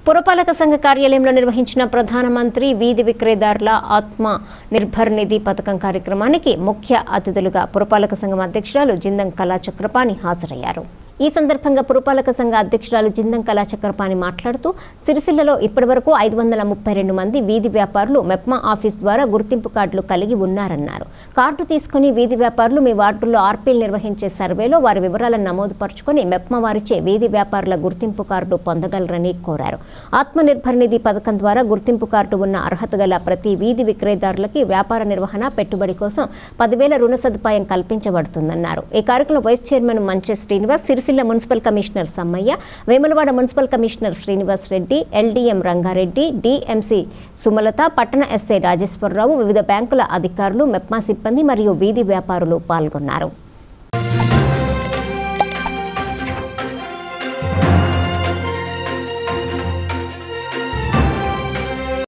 పురపాలక సంఘ కార్యాలయంలో నిర్వహించిన ప్రధానమంత్రి వీధి విక్రయదారుల ఆత్మ నిర్భర్ నిధి పథకం కార్యక్రమానికి ముఖ్య అతిథులుగా పురపాలక సంఘం అధ్యక్షురాలు జిందం కళా చక్రపాణి హాజరయ్యారు ఈ సందర్భంగా పురపాలక సంఘ అధ్యక్షురాలు జిందం కళా చక్రపాణి మాట్లాడుతూ సిరిసిల్లలో ఇప్పటివరకు ఐదు వందల ముప్పై రెండు మంది వీధి వ్యాపారులు మెప్మా ఆఫీస్ ద్వారా గుర్తింపు కార్డులు కలిగి ఉన్నారన్నారు కార్డు తీసుకుని వీధి వ్యాపారులు మీ వార్డుల్లో ఆర్పీలు నిర్వహించే సర్వేలో వారి వివరాలను నమోదు పరుచుకొని మెప్మా వారిచే వీధి వ్యాపారుల గుర్తింపు కార్డు పొందగలరని కోరారు ఆత్మనిర్భర్ నిధి పథకం ద్వారా గుర్తింపు కార్డు ఉన్న అర్హత గల ప్రతి వీధి విక్రయదారులకి వ్యాపార నిర్వహణ పెట్టుబడి కోసం పదివేల రుణ సదుపాయం కల్పించబడుతుందన్నారు ఈ కార్యక్రమంలో vice chairman Manche Srinivas Sircilla municipal commissioner Sammaiah Vemulawada municipal commissioner Srinivas Reddy LDM Rangareddy DMC Sumalatha పట్టణ ఎస్ఐ రాజేశ్వరరావు వివిధ బ్యాంకుల అధికారులు మెప్మా సిబ్బంది మరియు వీధి వ్యాపారులు పాల్గొన్నారు